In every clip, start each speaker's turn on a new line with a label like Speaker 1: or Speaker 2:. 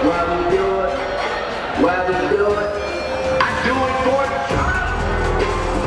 Speaker 1: Why we do it? Why we do it? I do it for China.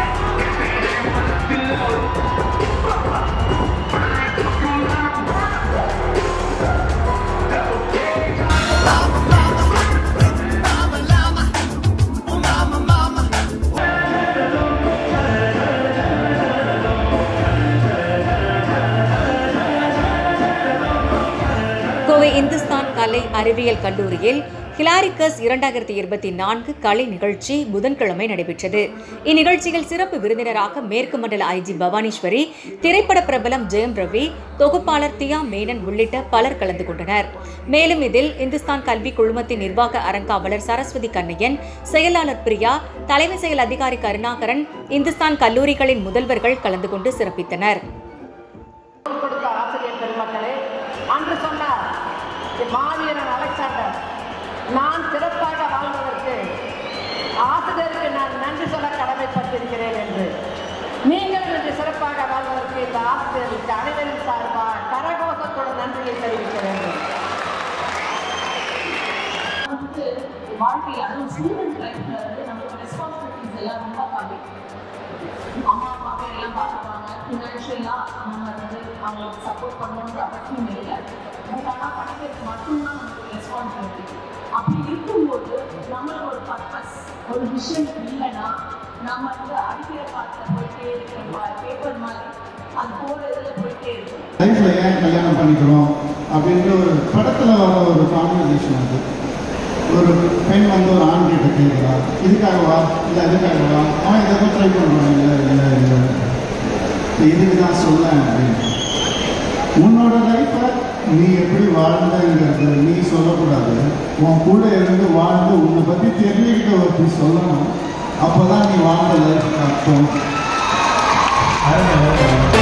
Speaker 2: Kovai Hindustan கலை அறிவியல் கல்லூரியில் ஹிலாரிக்கஸ் இரண்டாயிரத்தி இருபத்தி நான்கு கலை நிகழ்ச்சி புதன்கிழமை நடைபெற்றது இந்நிகழ்ச்சியில் சிறப்பு விருந்தினராக மேற்கு மண்டல ஐஜி பவானீஸ்வரி திரைப்பட பிரபலம் ஜெயம் ரவி தொகுப்பாளர் தியா மேனன் உள்ளிட்ட பலர் கலந்து கொண்டனர் மேலும் இதில் இந்துஸ்தான் கல்வி குழுமத்தின் நிர்வாக அறங்காவலர் சரஸ்வதி கண்ணையன் செயலாளர் பிரியா தலைமை செயல் அதிகாரி கருணாகரன் இந்துஸ்தான் கல்லூரிகளின் முதல்வர்கள் கலந்து கொண்டு சிறப்பித்தனர்
Speaker 3: கொடுத்த ஆசிரியர் பெருமக்களே அன்று சொன்னார் மாவீரன் அலெக்சாண்டர் நான் சிறப்பாக வாழ்வதற்கு ஆசிரியருக்கு நான் நன்றி சொல்ல கடமைப்பட்டிருக்கிறேன் என்று நீங்களும் இன்று சிறப்பாக வாழ்வதற்கு இந்த ஆசிரியருக்கு அனைவரின் சார்பாக கரகோஷத்துடன் நன்றியை தெரிவிக்க வேண்டும்
Speaker 4: வந்துட்டு வாழ்க்கையில் அதுவும் ஸ்டூடெண்ட் லைஃப்ல வந்து நம்மளோட ரெஸ்பான்சிபிலிட்டிஸ் எல்லாம் ரொம்ப கம்மி அம்மா அப்பாவை எல்லாம் பார்த்துப்பாங்க ஃபினான்ஷியலாக நம்ம வந்து அவங்களுக்கு சப்போர்ட் பண்ணணுன்ற அவசியம் இல்லை பட் ஆனால் படிக்கிறது மட்டும்தான் நமக்கு ரெஸ்பான்சிபிலிட்டி அப்படி இருக்கும்போது நம்மளுக்கு ஒரு பர்பஸ் ஒரு விஷயம் இல்லைன்னா நம்ம வந்து அடிக்கிற பாட்டில் போயிட்டே இருக்கிற பேப்பர் மாதிரி அது போகிற இதில் போயிட்டே இருக்கும்
Speaker 5: லைஃப்ல ஏன் கல்யாணம் பண்ணிக்கிறோம் அப்படின்ற ஒரு படத்துல வர ஒரு கான்வர்சேஷன் அது ஒரு பெண் வந்து ஒரு ஆண் கிட்ட கேட்குறா இதுக்காகவா இல்லை அதுக்காகவா அவன் எதை ட்ரை பண்ணுறான் இல்லை இல்லை இல்லை இதுக்கு தான் சொல்லேன் அப்படின்னு உன்னோட லைஃப்பை நீ எப்படி வாழ்ந்தங்கிறது நீ சொல்லக்கூடாது உன் கூட இருந்து வாழ்ந்து உன்னை பற்றி தெரிஞ்சுக்கிட்ட ஒருத்தி சொல்லணும் அப்போ தான் நீ வாழ்ந்த லைஃப் அர்த்தம்